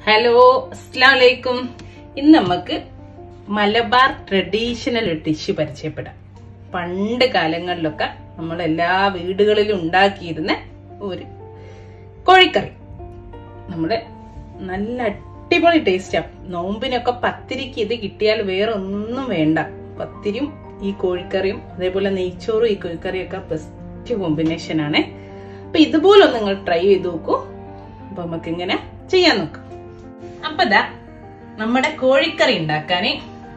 Hello അസ്ലാമലൈക്കും ഇന്ന് നമുക്ക് Malabar traditional dish പരിചയപ്പെടാം പണ്ട് കാലങ്ങളിലൊക്കെ നമ്മൾ എല്ലാ വീടുകളിലും ഉണ്ടാക്കിയിരുന്ന ഒരു കോഴിക്കറി നമ്മുടെ നല്ല അടിപൊളി ടേസ്റ്റാ നോമ്പിനൊക്കെ പത്തിരിക്ക് ഇത് കിട്ടിയാൽ വേറെ ഒന്നും വേണ്ട പത്തിരിയും ഈ കോഴിക്കറിയും അതേപോലെ നെയ്ച്ചോറും ഈ കോഴിക്കറിയും ഒക്കെ ബെസ്റ്റ് കോമ്പിനേഷൻ ആണ് അപ്പൊ ഇതുപോലൊന്ന് നിങ്ങൾ ട്രൈ ചെയ്ത് നോക്കൂ അപ്പൊ നമുക്ക് ഇങ്ങനെ ചെയ്യാൻ നോക്കാം അപ്പൊ ദാ നമ്മുടെ കോഴിക്കറി ഉണ്ടാക്കാന്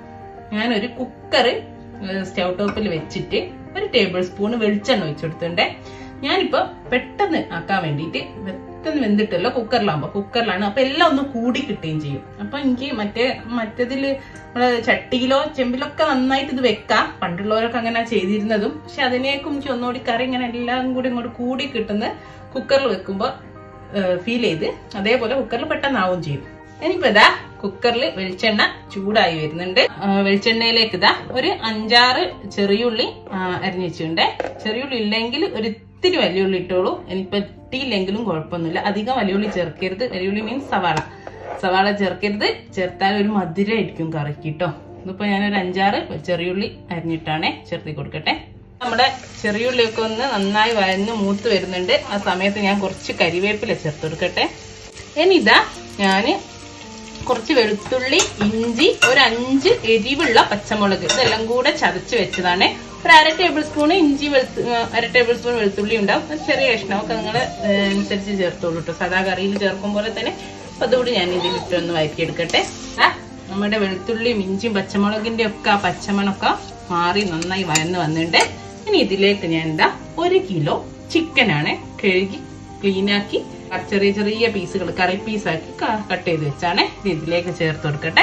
ഞാനൊരു കുക്കറ് സ്റ്റൗ ടോപ്പിൽ വെച്ചിട്ട് ഒരു ടേബിൾ സ്പൂൺ വെളിച്ചെണ്ണ ഒഴിച്ചെടുത്തിട്ടുണ്ട് ഞാനിപ്പോ പെട്ടെന്ന് ആക്കാൻ വേണ്ടിയിട്ട് പെട്ടെന്ന് വെന്തിട്ടല്ലോ കുക്കറിലാകുമ്പോ കുക്കറിലാണ് അപ്പൊ എല്ലാം ഒന്ന് കൂടി കിട്ടുകയും ചെയ്യും അപ്പൊ എനിക്ക് മറ്റേ മറ്റേതില് നമ്മള് ചട്ടിയിലോ ചെമ്പിലൊക്കെ നന്നായിട്ട് ഇത് വെക്കാം പണ്ടുള്ളവരൊക്കെ അങ്ങനെ ചെയ്തിരുന്നതും പക്ഷെ അതിനേക്കും എനിക്ക് ഒന്നുകൂടി കറി ഇങ്ങനെ എല്ലാം കൂടി ഇങ്ങോട്ട് കൂടി കിട്ടുന്ന കുക്കറിൽ വെക്കുമ്പോ ഫീൽ ചെയ്ത് അതേപോലെ കുക്കറിൽ പെട്ടെന്നാവും ചെയ്യും ഇനിയിപ്പോ ഇതാ കുക്കറിൽ വെളിച്ചെണ്ണ ചൂടായി വരുന്നുണ്ട് ആ, വെളിച്ചെണ്ണയിലേക്ക് ഇതാ ഒരു അഞ്ചാറ് ചെറിയുള്ളി ആ, അരിഞ്ഞു വെച്ചിട്ടുണ്ട് ചെറിയുള്ളി ഇല്ലെങ്കിൽ ഒരു ഇത്തിരി വലിയ ഉള്ളി ഇട്ടോളൂ ഇനിയിപ്പോ ഇട്ടിയില്ലെങ്കിലും കുഴപ്പമൊന്നുമില്ല അധികം വലിയ ഉള്ളി ചേർക്കരുത് വലിയ ഉള്ളി മീൻസ് സവാള സവാള ചേർക്കരുത് ചേർത്താൽ ഒരു മധുരമായിരിക്കും കറിക്ക് കേട്ടോ ഇതിപ്പോ ഞാനൊരു അഞ്ചാറ് ചെറിയുള്ളി അരിഞ്ഞിട്ടാണേ ചേർത്തി കൊടുക്കട്ടെ നമ്മുടെ ചെറിയുള്ളിയൊക്കെ ഒന്ന് നന്നായി വഴന്ന് മൂത്ത് വരുന്നുണ്ട് ആ സമയത്ത് ഞാൻ കുറച്ച് കരിവേപ്പില ചേർത്ത് കൊടുക്കട്ടെ ഇനി ഇതാ ഞാന് കുറച്ച് വെളുത്തുള്ളി ഇഞ്ചി ഒരു അഞ്ച് എരിവുള്ള പച്ചമുളക് ഇതെല്ലാം കൂടെ ചതച്ച് വെച്ചതാണ് ഒരു അര ടേബിൾ സ്പൂൺ ഇഞ്ചി വെളുത്തു അര ടേബിൾ സ്പൂൺ വെളുത്തുള്ളി ഉണ്ടാവും ഒരു ചെറിയ കഷ്ണമൊക്കെ നിങ്ങൾ അനുസരിച്ച് ചേർത്തോളൂ കേട്ടോ സാധാ കറിയിൽ ചേർക്കും പോലെ തന്നെ അപ്പൊ അതുകൂടി ഞാൻ ഇതിലിട്ടൊന്ന് വഴറ്റിയെടുക്കട്ടെ ആ നമ്മുടെ വെളുത്തുള്ളിയും ഇഞ്ചിയും പച്ചമുളകിന്റെ ഒക്കെ ആ പച്ചമണൊക്കെ മാറി നന്നായി വഴന്ന് വന്നിട്ടുണ്ട് ഇനി ഇതിലേക്ക് ഞാൻ എന്താ ഒരു കിലോ ചിക്കനാണ് കഴുകി ക്ലീനാക്കി ചെറിയ ചെറിയ പീസുകൾ കറി പീസാക്കി കട്ട് ചെയ്ത് വെച്ചാണ് ഇത് ഇതിലേക്ക് ചേർത്ത് കൊടുക്കട്ടെ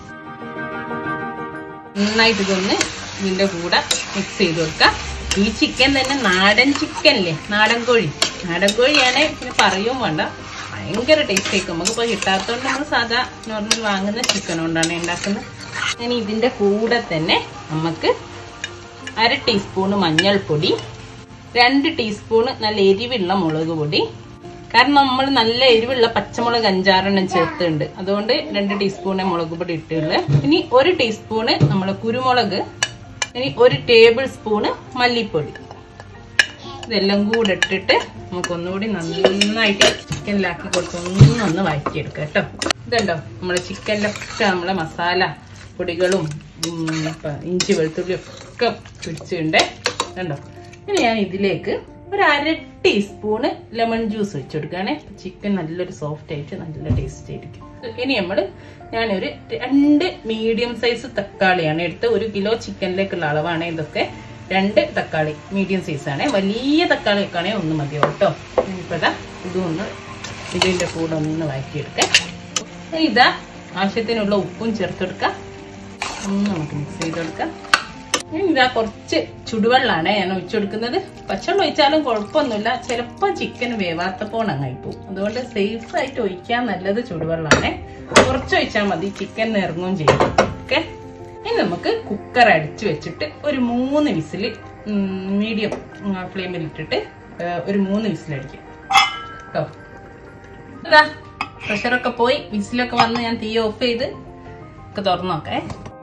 നന്നായിട്ട് ഇതൊന്ന് ഇതിന്റെ കൂടെ മിക്സ് ചെയ്ത് കൊടുക്കാം ഈ ചിക്കൻ തന്നെ നാടൻ ചിക്കൻ അല്ലേ നാടൻ കോഴി നാടൻ കോഴിയാണ് പിന്നെ പറയും വേണ്ട ഭയങ്കര ടേസ്റ്റ് ആയിരിക്കും നമുക്കിപ്പോൾ കിട്ടാത്തതുകൊണ്ട് നമ്മൾ സാധാ നോർമൽ വാങ്ങുന്ന ചിക്കൻ കൊണ്ടാണ് ഉണ്ടാക്കുന്നത് ഇനി ഇതിന്റെ കൂടെ തന്നെ നമുക്ക് അര ടീസ്പൂണ് മഞ്ഞൾപ്പൊടി രണ്ട് ടീസ്പൂണ് നല്ല എരിവുള്ള മുളക് പൊടി കാരണം നമ്മൾ നല്ല എരിവുള്ള പച്ചമുളക് അഞ്ചാറെണ്ണം ചേർത്തുണ്ട് അതുകൊണ്ട് രണ്ട് ടീസ്പൂണേ മുളക് പൊടി ഇട്ടുള്ളു ഇനി ഒരു ടീസ്പൂണ് നമ്മൾ കുരുമുളക് ഇനി ഒരു ടേബിൾ സ്പൂണ് മല്ലിപ്പൊടി ഇതെല്ലാം കൂടെ ഇട്ടിട്ട് നമുക്ക് ഒന്നുകൂടി നന്നായിട്ട് ചിക്കനിലാക്കി കൊടുത്ത് ഒന്നൊന്ന് വഴറ്റിയെടുക്കാം കേട്ടോ ഇതുണ്ടോ നമ്മളെ ചിക്കനിലൊക്കെ നമ്മളെ മസാല പൊടികളും ഉം, ഇപ്പൊ ഇഞ്ചി വെളുത്തുള്ളി ഒക്കെ പിടിച്ചിട്ടുണ്ട് കണ്ടോ ഇനി ഞാൻ ഇതിലേക്ക് ഒരു അര ടീസ്പൂണ് ലെമൺ ജ്യൂസ് വെച്ച് കൊടുക്കുകയാണെ ചിക്കൻ നല്ലൊരു സോഫ്റ്റ് ആയിട്ട് നല്ല ടേസ്റ്റ് ആയിരിക്കും ഇനി നമ്മൾ ഞാനൊരു രണ്ട് മീഡിയം സൈസ് തക്കാളിയാണ് എടുത്ത് ഒരു കിലോ ചിക്കനിലേക്കുള്ള അളവാണ് ഇതൊക്കെ രണ്ട് തക്കാളി മീഡിയം സൈസ് ആണ് വലിയ തക്കാളി ഒക്കെ ആണെങ്കിൽ ഒന്ന് മതിയോ കേട്ടോ ഇനിയിപ്പോ ഇതാ ഇതും ഒന്ന് ഇതിന്റെ കൂടെ ഒന്ന് വഴറ്റിയെടുക്കാം ഇനി ഇതാ ആവശ്യത്തിനുള്ള ഉപ്പും ചേർത്തെടുക്കാം ഒന്ന് നമുക്ക് മിക്സ് ചെയ്ത് കൊടുക്കാം ഇനി ഇതാ കുറച്ച് ചുടുവെള്ളമാണ് ഞാൻ ഒഴിച്ചു കൊടുക്കുന്നത് പച്ചവെള്ളം ഒഴിച്ചാലും കുഴപ്പമൊന്നുമില്ല ചിലപ്പോൾ ചിക്കൻ വേവാത്ത പോണങ്ങായി പോകും അതുകൊണ്ട് സേഫ് ആയിട്ട് ഒഴിക്കാൻ നല്ലത് ചുടുവെള്ളമാണ് കുറച്ച് ഒഴിച്ചാൽ മതി ചിക്കൻ ഇറങ്ങുകയും ചെയ്യും ഓക്കെ ഇനി നമുക്ക് കുക്കർ അടിച്ചു വെച്ചിട്ട് ഒരു മൂന്ന് വിസിൽ മീഡിയം ഫ്ലെയിമിൽ ഇട്ടിട്ട് ഏ, ഒരു മൂന്ന് വിസിലടിക്കും കേട്ടോ ഇതാ പ്രഷറൊക്കെ പോയി വിസിലൊക്കെ വന്ന് ഞാൻ തീ ഓഫ് ചെയ്ത് ഒക്കെ തുറന്നു നോക്കേ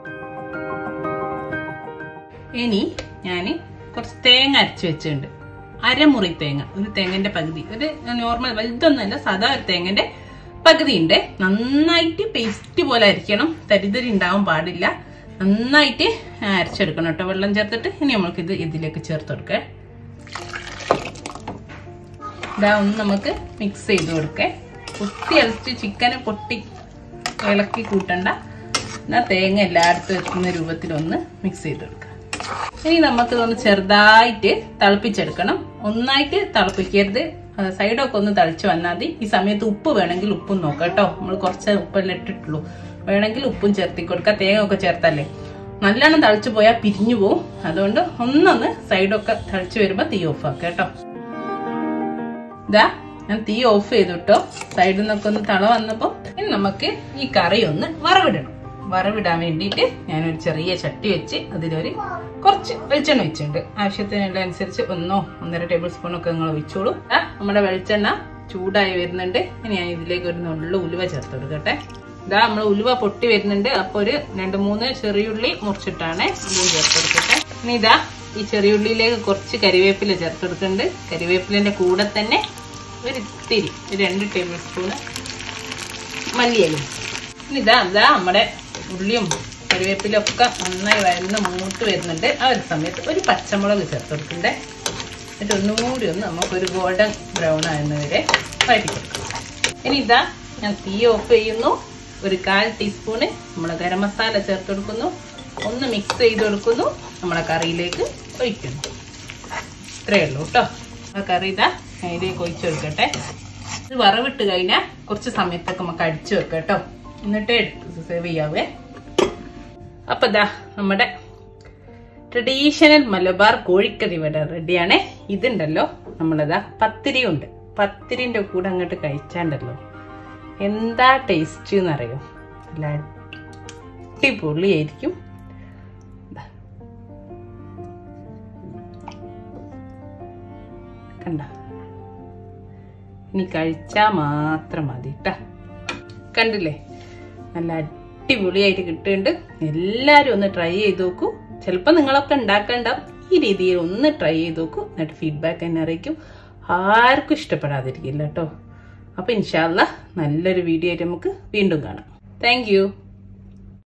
ഇനി ഞാൻ കുറച്ച് തേങ്ങ അരച്ച് വെച്ചിട്ടുണ്ട് അരമുറി തേങ്ങ ഒരു തേങ്ങന്റെ പകുതി ഒരു നോർമൽ വലുതൊന്നല്ല സാധാ ഒരു തേങ്ങന്റെ പകുതി ഉണ്ട് നന്നായിട്ട് പേസ്റ്റ് പോലെ അരിക്കണം തരിതരി ഉണ്ടാവാൻ പാടില്ല നന്നായിട്ട് അരച്ചെടുക്കണം കേട്ടോ വെള്ളം ചേർത്തിട്ട് ഇനി നമ്മൾക്ക് ഇത് ഇതിലേക്ക് ചേർത്ത് കൊടുക്കേ ഇതാ ഒന്ന് നമുക്ക് മിക്സ് ചെയ്ത് കൊടുക്കേ പൊട്ടി അരച്ച് ചിക്കനെ പൊട്ടി ഇളക്കി കൂട്ടണ്ട എന്നാൽ തേങ്ങ എല്ലായിടത്തും എത്തുന്ന രൂപത്തിൽ ഒന്ന് മിക്സ് ചെയ്ത് കൊടുക്കുക ഇനി നമുക്ക് ഇതൊന്ന് ചെറുതായിട്ട് തിളപ്പിച്ചെടുക്കണം ഒന്നായിട്ട് തിളപ്പിക്കരുത് ആ, സൈഡൊക്കെ ഒന്ന് തളിച്ച് വന്നാൽ മതി ഈ സമയത്ത് ഉപ്പ് വേണമെങ്കിൽ ഉപ്പും നോക്കാം കേട്ടോ നമ്മൾ കുറച്ച് ഉപ്പെല്ലാം ഇട്ടിട്ടുള്ളൂ വേണമെങ്കിൽ ഉപ്പും ചേർത്തി കൊടുക്കുക തേങ്ങ ഒക്കെ ചേർത്തല്ലേ നല്ലോണം തളിച്ചു പോയാൽ പിരിഞ്ഞു പോവും അതുകൊണ്ട് ഒന്നൊന്ന് സൈഡൊക്കെ തളിച്ച് വരുമ്പോൾ തീ ഓഫ് ആക്കുക കേട്ടോ ഇതാ ഞാൻ തീ ഓഫ് ചെയ്തു കേട്ടോ സൈഡിൽ നിന്നൊക്കെ ഒന്ന് തള വന്നപ്പോ ഇനി നമുക്ക് ഈ കറി ഒന്ന് വറവിടണം വറവിടാൻ വേണ്ടിയിട്ട് ഞാനൊരു ചെറിയ ചട്ടി വെച്ച് അതിലൊരു കുറച്ച് വെളിച്ചെണ്ണ വെച്ചിട്ടുണ്ട് ആവശ്യത്തിനുള്ള അനുസരിച്ച് ഒന്നോ ഒന്നര ടേബിൾ സ്പൂൺ ഒക്കെ നിങ്ങൾ ഒഴിച്ചോളൂ ആ നമ്മുടെ വെളിച്ചെണ്ണ ചൂടായി വരുന്നുണ്ട് ഇനി ഞാൻ ഇതിലേക്ക് ഒരു നുള്ള ഉലുവ ചേർത്ത് കൊടുക്കട്ടെ ഇതാ നമ്മൾ ഉലുവ പൊട്ടി വരുന്നുണ്ട് അപ്പൊ ഒരു രണ്ട് മൂന്ന് ചെറിയുള്ളി മുറിച്ചിട്ടാണ് ഉലുവ ചേർത്ത് കൊടുക്കട്ടെ ഇനി ഇതാ ഈ ചെറിയുള്ളിയിലേക്ക് കുറച്ച് കരിവേപ്പില ചേർത്ത് കൊടുക്കുന്നുണ്ട് കരിവേപ്പിലിന്റെ കൂടെ തന്നെ ഒരു ഇത്തിരി ഒരു രണ്ട് ടേബിൾ സ്പൂണ് മല്ലിയലും ഇനി ഇതാ ഇതാ നമ്മുടെ ഉള്ളിയും കരിവേപ്പിലൊക്കെ നന്നായി വരുന്ന മൂത്ത് വരുന്നുണ്ട് ആ ഒരു സമയത്ത് ഒരു പച്ചമുളക് ചേർത്ത് കൊടുക്കണ്ടേ എന്നിട്ട് ഒന്നും കൂടി ഒന്ന് നമുക്കൊരു ഗോൾഡൻ ബ്രൗൺ ആകുന്നവരെ വഴറ്റിക്കൊടുക്കും ഇനി ഇതാ ഞാൻ തീ ഓഫ് ചെയ്യുന്നു ഒരു കാൽ ടീസ്പൂണ് നമ്മൾ ഗരം മസാല ചേർത്ത് കൊടുക്കുന്നു ഒന്ന് മിക്സ് ചെയ്ത് കൊടുക്കുന്നു നമ്മളെ കറിയിലേക്ക് ഒഴിക്കുന്നു ഇത്രയേ ഉള്ളൂ കേട്ടോ ആ കറി ഇതാ ഞാൻ ഇതിലേക്ക് ഒഴിച്ചു കൊടുക്കട്ടെ ഇത് വറവിട്ട് കഴിഞ്ഞാൽ കുറച്ച് സമയത്തൊക്കെ നമുക്ക് അടിച്ചു വെക്കാം കേട്ടോ എന്നിട്ടേ എടുത്ത് സേവ് ചെയ്യാവേ അപ്പൊ ഇതാ നമ്മുടെ ട്രഡീഷണൽ മലബാർ കോഴിക്കറി ഇവിടെ റെഡിയാണ് ഇതുണ്ടല്ലോ നമ്മളിതാ പത്തിരി ഉണ്ട് പത്തിരിന്റെ കൂടെ അങ്ങോട്ട് കഴിച്ചാണ്ടല്ലോ എന്താ ടേസ്റ്റ് എന്നറിയോ നല്ല അടിപൊളിയായിരിക്കും ദാ. കണ്ട ഇനി കഴിച്ചാ മാത്രം മതി ട്ടാ കണ്ടില്ലേ നല്ല അടിപൊളിയായിട്ട് കിട്ടുന്നുണ്ട് എല്ലാവരും ഒന്ന് ട്രൈ ചെയ്ത് നോക്കൂ ചിലപ്പോൾ നിങ്ങളൊക്കെ ഉണ്ടാക്കണ്ടാവും ഈ രീതിയിൽ ഒന്ന് ട്രൈ ചെയ്ത് നോക്കൂ എന്നിട്ട് ഫീഡ്ബാക്ക് എന്നെ അറിയിക്കും ആർക്കും ഇഷ്ടപ്പെടാതിരിക്കില്ല കേട്ടോ അപ്പോൾ ഇൻഷാല്ല നല്ലൊരു വീഡിയോ ആയിട്ട് നമുക്ക് വീണ്ടും കാണാം താങ്ക്